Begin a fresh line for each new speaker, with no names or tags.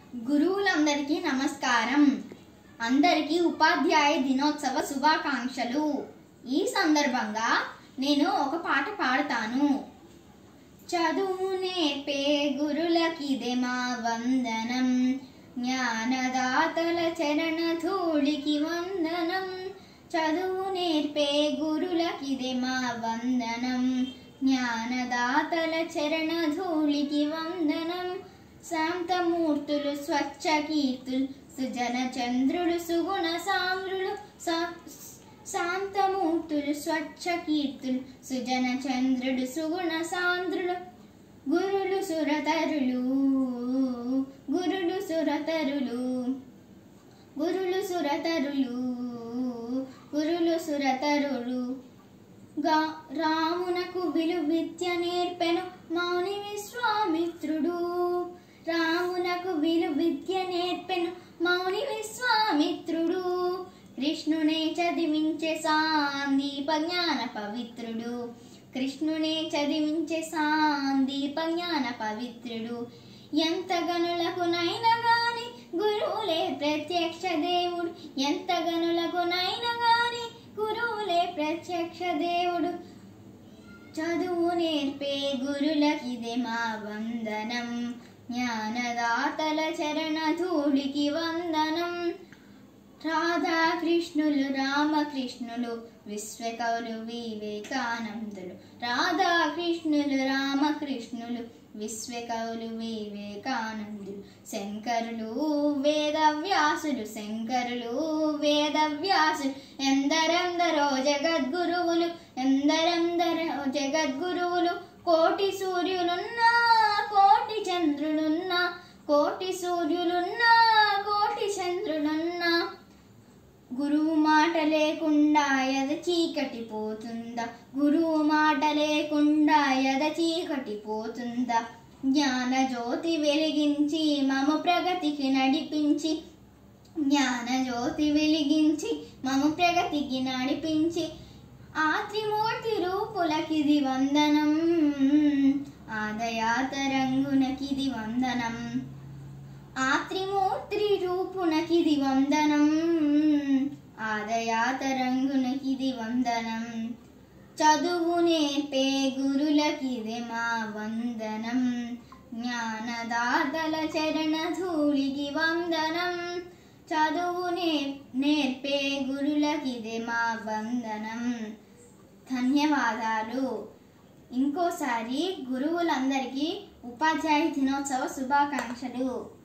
గురువులందరికీ నమస్కారం అందరికీ ఉపాధ్యాయ దినోత్సవ శుభాకాంక్షలు ఈ సందర్భంగా నేను ఒక పాట పాడతాను చదువు నేర్పే గురులకిదే మా వందనం జ్ఞానదాతల చరణ ధూళికి వందనం చదువు నేర్పే గురులకిదే మా వందనం జ్ఞానదాతల చరణ ధూళికి వందనం శాంతమూర్తులు స్వచ్ఛ కీర్తులు సుజన చంద్రులు సుగుణ సామ్రులు సా- శాంతమూర్తులు స్వచ్ఛ కీర్తులు సుజన చంద్రుడు సుగుణ సాంద్రులు గురులు సురతరులు గురులు సురతరులు గురులు సురతరులు గురులు సురతరులు గా రామునకు విలు విద్య నేర్పెను మౌని విశ్వామిత్రుడు రామునకు విలు విద్య నేర్పెను మౌని విశ్వామిత్రుడు కృష్ణునే చదివించే సాందీప జ్ఞాన పవిత్రుడు కృష్ణునే చదివించే సాందీప జ్ఞాన పవిత్రుడు ఎంత గనులకు నైనా గాని గురువులే ప్రత్యక్ష దేవుడు ఎంత గనులకు నైనా గాని గురువులే ప్రత్యక్ష దేవుడు చదువు నేర్పే గురులకిదే మా వందనం జ్ఞానదాతల చరణ ధూళికి వందనం రాధాకృష్ణులు రామకృష్ణులు విశ్వకవులు వివేకానందులు రాధాకృష్ణులు రామకృష్ణులు విశ్వకవులు వివేకానందులు శంకరులు వేదవ్యాసులు శంకరులు వేదవ్యాసులు ఎందరెందరో జగద్గురువులు ఎందరెందరో జగద్గురువులు కోటి సూర్యులున్నా కోటి చంద్రులున్నా కోటి సూర్యులున్నా కోటి చంద్రులున్నా గురువు మాట లేకుండా ఎద చీకటి పోతుందా గురువు మాట లేకుండా ఎద చీకటి పోతుందా జ్ఞాన జ్యోతి వెలిగించి మమ ప్రగతికి నడిపించి జ్ఞాన జ్యోతి వెలిగించి మమ ప్రగతికి నడిపించి ఆ త్రిమూర్తి రూపులకిది వందనం ఆదయాతరంగునకిది వందనం ఆ త్రిమూర్తి రూపునకిది వందనం ఆదయాతరంగునకిది వందనం చదువు నేర్పే గురులకిదే మా వందనం జ్ఞానదాతల చరణ ధూళికి వందనం చదువు నే నేర్పే గురులకిదే మా వందనం ధన్యవాదాలు ఇంకోసారి గురువులందరికీ ఉపాధ్యాయ దినోత్సవ శుభాకాంక్షలు